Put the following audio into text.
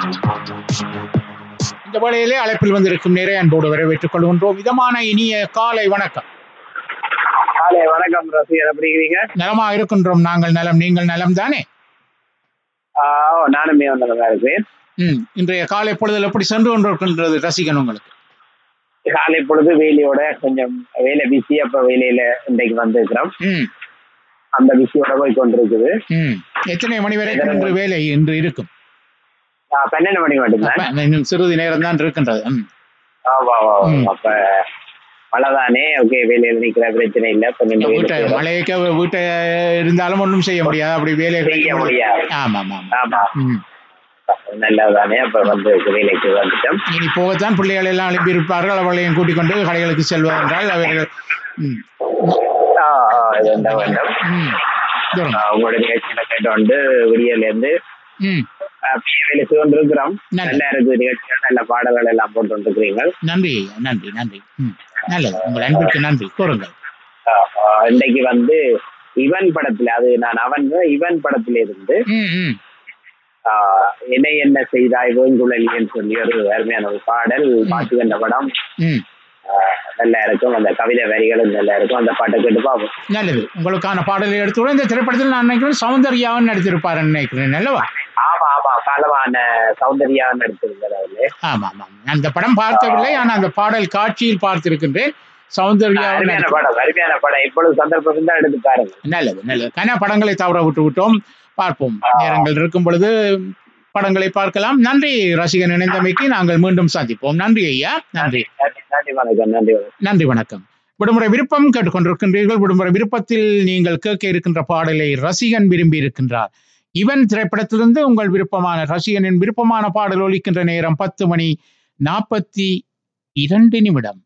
இந்த வேளையிலே அழைப்பில் வந்திருக்கும் நேரே அன்போடு வரவேற்றுக் கொள்கின்றோம் விதமான இனிய காலை வணக்கம் காலை வணக்கம் ரசிகர் எப்படி இருக்கிறீங்க நலமா இருக்கின்றோம் நாங்கள் நலம் நீங்கள் நலம் தானே ஆஹ் ஓ, நானுமே வந்ததாக இருக்கிறேன் ம் இன்றைய காலை பொழுதில் எப்படி சென்று கொண்டிருக்கின்றது ரசிகன் உங்களுக்கு காலை பொழுது வேலையோட கொஞ்சம் வேலை பிஸி அப்ப வேலையில இன்றைக்கு வந்திருக்கிறோம் ம் அந்த பிஸியோட போய் கொண்டிருக்குது ம் எத்தனை மணி வரைக்கும் இன்று வேலை இன்று இருக்கும் ஆஹ் பன்னெண்டு மணி மட்டும்தான் அப்ப இன்னும் சிறிது நேரம் தான் இருக்கின்றது ம் ஆமா ஆமா ஆமா. ம். அப்ப மழைதானே ஓகே வேலையில நிக்கிற பிரச்சனை இல்ல பன்னெண்டு வேலை வீட்டை செய்யறோம். மழைக்க வீட்டை இருந்தாலும் ஒன்றும் செய்ய முடியாது அப்படி வேலை செய்ய முடியாது. ஆமா ஆமா ஆமா. ஆமா ம் நல்லதானே அப்ப வந்து வேலைக்கு வந்துட்டோம் இனி போகத்தான் பிள்ளைகள் எல்லாம் எழுப்பி இருப்பார்கள் அவர்களையும் கூட்டிக் கொண்டு கடைகளுக்கு செல்வதென்றால் அவர்கள் ம் ஆஹ் ஆஹ் இது என்ன வேண்டும் ம் தூரம். ஆஹ் உங்களோட நிகழ்ச்சியில கேட்டு வந்து விடியல இருந்து ம் அப்படியே வேலை செய்து கொண்டிருக்கிறோம் நல்லது. நல்லா இருக்கு நிகழ்ச்சிகள் நல்ல பாடல்கள் எல்லாம் போட்டு கொண்டிருக்கிறீங்க நன்றி ஐயா நன்றி நன்றி ம் நல்லது உங்கள் அன்பிற்கு நன்றி கூறுங்கள் ஆஹ் ஆஹ் இன்னைக்கு வந்து இவன் படத்துல அது நான் அவன் இவன் படத்துல இருந்து ம் ம் ஆஹ் என்னை என்ன செய்தாய் வேங்குழலின்னு சொல்லி ஒரு அருமையான ஒரு பாடல் பாட்டு கண்ட படம் ம் ஆஹ் நல்லா இருக்கும் அந்த கவிதை வரிகளும் நல்லா இருக்கும் அந்த பாட்டை கேட்டு பார்ப்போம் நல்லது உங்களுக்கான பாடலை எடுத்துவிட இந்த திரைப்படத்தில் நான் நினைக்கிறேன் சௌந்தர்யாவும் நடித்திருப்பாருன்னு நினைக்கிறேன் அல்லவா ஆமா ஆமா காலமான சௌந்தர்யா நடித்திருந்தார் அவரு ஆமாம் ஆமாம் அந்த படம் பார்க்கவில்லை ஆனால் அந்த பாடல் காட்சியில் பார்த்திருக்கின்றேன் சௌந்தர்யாவும் அருமையான நடித்த- படம் அருமையான படம் இப்பொழுது சந்தர்ப்பம் இருந்தா எடுத்து பாருங்க நல்லது நல்லது கன படங்களை தவற விட்டு விட்டோம் பார்ப்போம் நேரங்கள் இருக்கும் பொழுது படங்களை பார்க்கலாம் நன்றி ரசிகன் இணைந்தமைக்கு நாங்கள் மீண்டும் சந்திப்போம் நன்றி ஐயா நன்றி நன்றி நன்றி வணக்கம் நன்றி வணக்கம் நன்றி வணக்கம் விடுமுறை விருப்பம் கேட்டுக்கொண்டிருக்கின்றீர்கள் விடுமுறை விருப்பத்தில் நீங்கள் கேட்க இருக்கின்ற பாடலை ரசிகன் விரும்பி இருக்கின்றார் இவன் திரைப்படத்திலிருந்து உங்கள் விருப்பமான ரசிகனின் விருப்பமான பாடல் ஒலிக்கின்ற நேரம் பத்து மணி நாற்பத்தி இரண்டு நிமிடம்